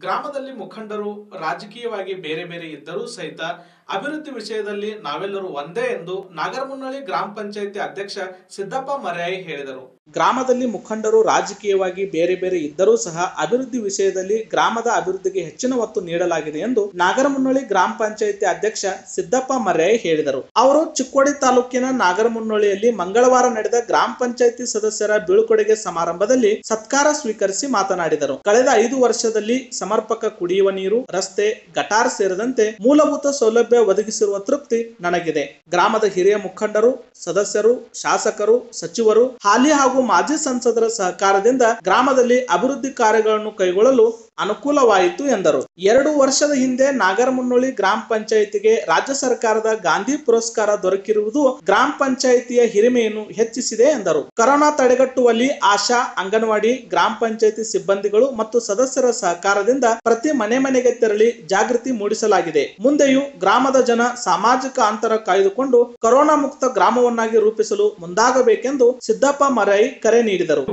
ಗ್ರಾಮದಲ್ಲಿ ಮುಖಂಡರು ರಾಜಕೀಯವಾಗಿ ಬೇರೆ ಬೇರೆ ಇದ್ದರೂ ಸಹಿತ ಅಭಿವೃದ್ಧಿ ವಿಷಯದಲ್ಲಿ ನಾವೆಲ್ಲರೂ ಒಂದೇ ಎಂದು ನಾಗರಮುನ್ನಳ್ಳಿ ಗ್ರಾಮ ಪಂಚಾಯಿತಿ ಅಧ್ಯಕ್ಷ ಸಿದ್ದಪ್ಪ ಮರ್ಯಾಯಿ ಹೇಳಿದರು ಗ್ರಾಮದಲ್ಲಿ ಮುಖಂಡರು ರಾಜಕೀಯವಾಗಿ ಬೇರೆ ಬೇರೆ ಇದ್ದರೂ ಸಹ ಅಭಿವೃದ್ಧಿ ವಿಷಯದಲ್ಲಿ ಗ್ರಾಮದ ಅಭಿವೃದ್ಧಿಗೆ ಹೆಚ್ಚಿನ ಒತ್ತು ನೀಡಲಾಗಿದೆ ಎಂದು ನಾಗರಮುನ್ನಳ್ಳಿ ಗ್ರಾಮ ಪಂಚಾಯಿತಿ ಅಧ್ಯಕ್ಷ ಸಿದ್ದಪ್ಪ ಮರ್ಯಾಯಿ ಹೇಳಿದರು ಅವರು ಚಿಕ್ಕೋಡಿ ತಾಲೂಕಿನ ನಾಗರಮುನ್ನಳ್ಳಿಯಲ್ಲಿ ಮಂಗಳವಾರ ನಡೆದ ಗ್ರಾಮ ಪಂಚಾಯಿತಿ ಸದಸ್ಯರ ಬೀಳ್ಕೊಡುಗೆ ಸಮಾರಂಭದಲ್ಲಿ ಸತ್ಕಾರ ಸ್ವೀಕರಿಸಿ ಮಾತನಾಡಿದರು ಕಳೆದ ಐದು ವರ್ಷದಲ್ಲಿ ಸಮರ್ಪಕ ಕುಡಿಯುವ ನೀರು ರಸ್ತೆ ಗಟಾರ್ ಸೇರಿದಂತೆ ಮೂಲಭೂತ ಸೌಲಭ್ಯ ಒದಗಿಸಿರುವ ತೃಪ್ತಿ ನನಗಿದೆ ಗ್ರಾಮದ ಹಿರಿಯ ಮುಖಂಡರು ಸದಸ್ಯರು ಶಾಸಕರು ಸಚಿವರು ಹಾಲಿ ಹಾಗೂ ಮಾಜಿ ಸಂಸದರ ಸಹಕಾರದಿಂದ ಗ್ರಾಮದಲ್ಲಿ ಅಭಿವೃದ್ಧಿ ಕಾರ್ಯಗಳನ್ನು ಕೈಗೊಳ್ಳಲು ಅನುಕೂಲವಾಯಿತು ಎಂದರು ಎರಡು ವರ್ಷದ ಹಿಂದೆ ನಾಗರಮುನ್ನೋಳಿ ಗ್ರಾಮ ಪಂಚಾಯಿತಿಗೆ ರಾಜ್ಯ ಸರ್ಕಾರದ ಗಾಂಧಿ ಪುರಸ್ಕಾರ ದೊರಕಿರುವುದು ಗ್ರಾಮ ಪಂಚಾಯಿತಿಯ ಹಿರಿಮೆಯನ್ನು ಹೆಚ್ಚಿಸಿದೆ ಎಂದರು ಕರೋನಾ ತಡೆಗಟ್ಟುವಲ್ಲಿ ಆಶಾ ಅಂಗನವಾಡಿ ಗ್ರಾಮ ಪಂಚಾಯಿತಿ ಸಿಬ್ಬಂದಿಗಳು ಮತ್ತು ಸದಸ್ಯರ ಸಹಕಾರದಿಂದ ಪ್ರತಿ ಮನೆ ಮನೆಗೆ ತೆರಳಿ ಜಾಗೃತಿ ಮೂಡಿಸಲಾಗಿದೆ ಮುಂದೆಯೂ ಗ್ರಾಮದ ಜನ ಸಾಮಾಜಿಕ ಅಂತರ ಕಾಯ್ದುಕೊಂಡು ಕೊರೋನಾ ಮುಕ್ತ ಗ್ರಾಮವನ್ನಾಗಿ ರೂಪಿಸಲು ಮುಂದಾಗಬೇಕೆಂದು ಸಿದ್ದಪ್ಪ ಮರೈ ಕರೆ ನೀಡಿದರು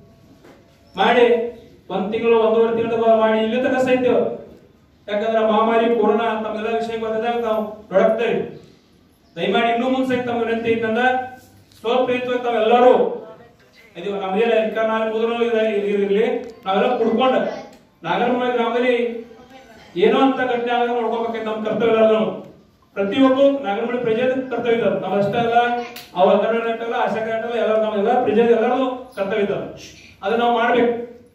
ಮಾಡಿ ಒಂದ್ ತಿಂಗಳು ಒಂದೂವರೆ ತಿಂಗಳು ಮಾಡಿ ಇಲ್ಲಿ ತನಕ ಸಹಿತ ಯಾಕಂದ್ರೆ ಮಹಾಮಾರಿ ಕೊರೋನಾ ತಮ್ಮೆಲ್ಲ ವಿಷಯ ಗೊತ್ತಿದ್ದಾಗ ತಾವು ನೋಡಕ್ತೇವೆ ದಯಮಾಡಿ ಇನ್ನೂ ಮುಂದೆ ಸಹಿತ ತಮ್ಮ ವಿನಂತಿ ಇತ್ತಂದ ಸ್ವಲ್ಪ ಇತ್ತು ತಾವೆಲ್ಲರೂ ಇದು ನಮ್ದೇನ ನಾಳೆ ಮೊದಲು ಇರಲಿ ನಾವೆಲ್ಲ ಕುಡ್ಕೊಂಡು ನಾಗರಮೂಲ ಗ್ರಾಮದಲ್ಲಿ ಏನೋ ಅಂತ ಘಟನೆ ಆದಾಗ ನೋಡ್ಕೋಬೇಕಂತ ನಮ್ಮ ಕರ್ತವ್ಯ ಇಲ್ಲ ನಾವು ಪ್ರತಿಯೊಬ್ಬರು ನಾಗರಮೂಲ ಪ್ರಜೆ ಕರ್ತವ್ಯ ಇದ್ದಾರೆ ನಾವು ಅಷ್ಟೇ ಅಲ್ಲ ಅವ ಅಂಗನವಾಡಿ ಅಲ್ಲ ಆಶಾ ಕಾರ್ಡ್ ಎಲ್ಲ ನಾವೆಲ್ಲ ಪ್ರಜೆ ಎಲ್ಲರೂ ಕರ್ತವ್ಯ ಇದ್ದಾರೆ ಅದನ್ನ ನಾವು ಮಾಡ್ಬೇಕು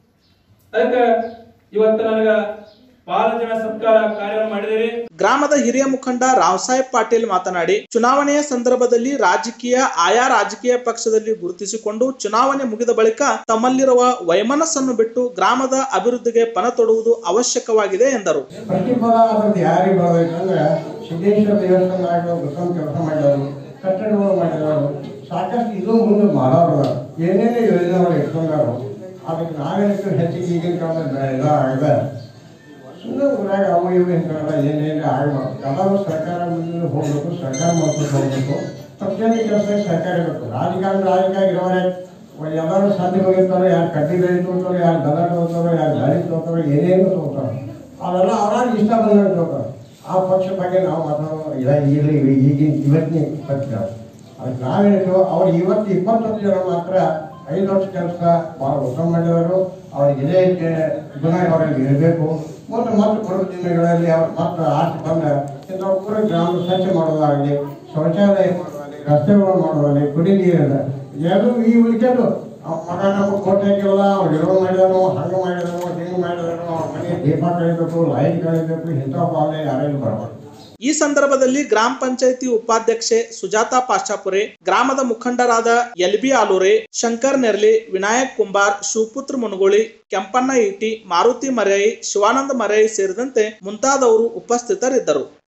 ಅದಕ್ಕೆ ಇವತ್ತು ನನಗ ಬಹಳ ಜನ ಸತ್ಕಾರ ಕಾರ್ಯವನ್ನು ಮಾಡಿದಿರಿ ಗ್ರಾಮದ ಹಿರಿಯ ಮುಖಂಡ ರಾವ್ಸಾಹೇಬ್ ಪಾಟೀಲ್ ಮಾತನಾಡಿ ಚುನಾವಣೆಯ ಸಂದರ್ಭದಲ್ಲಿ ರಾಜಕೀಯ ಆಯಾ ರಾಜಕೀಯ ಪಕ್ಷದಲ್ಲಿ ಗುರುತಿಸಿಕೊಂಡು ಚುನಾವಣೆ ಮುಗಿದ ಬಳಿಕ ತಮ್ಮಲ್ಲಿರುವ ವೈಮನಸ್ಸನ್ನು ಬಿಟ್ಟು ಗ್ರಾಮದ ಅಭಿವೃದ್ಧಿಗೆ ಪಣ ತೊಡುವುದು ಅವಶ್ಯಕವಾಗಿದೆ ಎಂದರು ಪ್ರತಿಫಲ ಅದ್ರದ್ದು ಯಾರಿಗೆ ಬರಬೇಕಂದ್ರೆ ಸಿದ್ದೇಶ್ವರ ದೇವಸ್ಥಾನ ಆಗೋ ಉತ್ತಮ ಕೆಲಸ ಮಾಡಿದವರು ಕಟ್ಟಡಗಳು ಮಾಡಿದವರು ಸಾಕಷ್ಟು ಇದು ಮುಂದೆ ಮಾಡೋರು ಏನೇನು ಯೋಜನೆಗಳು ಇಟ್ಕೊಂಡಾರು ಅದಕ್ಕೆ ನಾವೇನಕ್ಕೆ ಹೆಚ್ಚಿಗೆ ಈಗಿನ ಕಾಲದಲ್ಲಿ ಎಲ್ಲ ಆಗದ ಸುಮ್ಮನೆ ಊರಾಗ ಅವು ಇವು ಇಂಥವೆಲ್ಲ ಏನೇನು ಆಗ್ಬಾರ್ದು ಎಲ್ಲರೂ ಸರ್ಕಾರ ಮುಂದೆ ಹೋಗ್ಬೇಕು ಸರ್ಕಾರ ಮಾಡ್ಕೊಂಡು ಹೋಗ್ಬೇಕು ಪ್ರತಿಯೊಂದು ಕೆಲಸ ಸರ್ಕಾರ ಇರಬೇಕು ರಾಜಕಾರಣ ರಾಜಕಾರಣ ಇರೋರೆ ಎಲ್ಲರೂ ಸಂಧಿ ಹೋಗಿರ್ತಾರೆ ಯಾರು ಕಡ್ಡಿ ಬೆಳೆ ತಗೋತಾರೆ ಯಾರು ದನ ತಗೋತಾರೆ ಯಾರು ಗಾಡಿ ತಗೋತಾರೆ ಏನೇನು ತಗೋತಾರೆ ಅವೆಲ್ಲ ಅವ್ರಾಗ ಇಷ್ಟ ಬಂದಾಗ ತಗೋತಾರೆ ಆ ಪಕ್ಷ ಬಗ್ಗೆ ನಾವು ಮಾತಾಡೋ ಇಲ್ಲ ಈಗಲೇ ಈಗಿನ ಇವತ್ತಿನ ಪಕ್ಷ ಅದಕ್ಕೆ ನಾವೇನಿಟ್ಟು ಅವ್ರು ಇವತ್ತು ಇಪ್ಪತ್ತೊಂದು ಜನ ಮಾತ್ರ ಐದು ವರ್ಷ ಕೆಲಸ ಭಾಳ ಉತ್ತಮ ಮಾಡಿದವರು ಅವ್ರಿಗೆ ಇದೇ ಗುಣ ಅವರಲ್ಲಿ ಇರಬೇಕು ಮತ್ತು ಮತ್ತೆ ಬರುವ ದಿನಗಳಲ್ಲಿ ಅವ್ರು ಮತ್ತೆ ಆಸೆ ಬಂದ ಇಂಥ ಪೂರ ಗ್ರಾಮ ಸ್ವಚ್ಛ ಮಾಡೋದಾಗಲಿ ಶೌಚಾಲಯ ಮಾಡೋದಾಗಲಿ ರಸ್ತೆಗಳು ಮಾಡೋದಾಗಲಿ ಕುಡಿ ನೀರಿಲ್ಲ ಎಲ್ಲರೂ ಈ ಉಳಿಕೆದು ಮಗ ನಮ್ಮ ಕೋಟೆ ಹಾಕಿಲ್ಲ ಅವ್ರು ಇರೋ ಮಾಡಿದನು ಹಂಗೆ ಮಾಡಿದನು ಹಿಂಗೆ ಮಾಡಿದನು ಅವ್ರ ಮನೆ ದೀಪ ಕಳಿಬೇಕು ಲೈಟ್ ಕಳಿಬೇಕು ಇಂಥ ಭಾವನೆ ಯಾರೇನು ಬರಬಾರ್ದು ಈ ಸಂದರ್ಭದಲ್ಲಿ ಗ್ರಾಮ ಪಂಚಾಯಿತಿ ಉಪಾಧ್ಯಕ್ಷೆ ಸುಜಾತಾ ಪಾಶಾಪುರೆ ಗ್ರಾಮದ ಮುಖಂಡರಾದ ಎಲ್ ಬಿ ಆಲೂರೆ ಶಂಕರ್ ನೆರ್ಲಿ ವಿನಾಯಕ್ ಕುಂಬಾರ್ ಶಿವಪುತ್ರ ಮುನಗೋಳಿ ಕೆಂಪಣ್ಣ ಈಟಿ ಮಾರುತಿ ಮರೈ ಶಿವಾನಂದ ಮರೈ ಸೇರಿದಂತೆ ಮುಂತಾದವರು ಉಪಸ್ಥಿತರಿದ್ದರು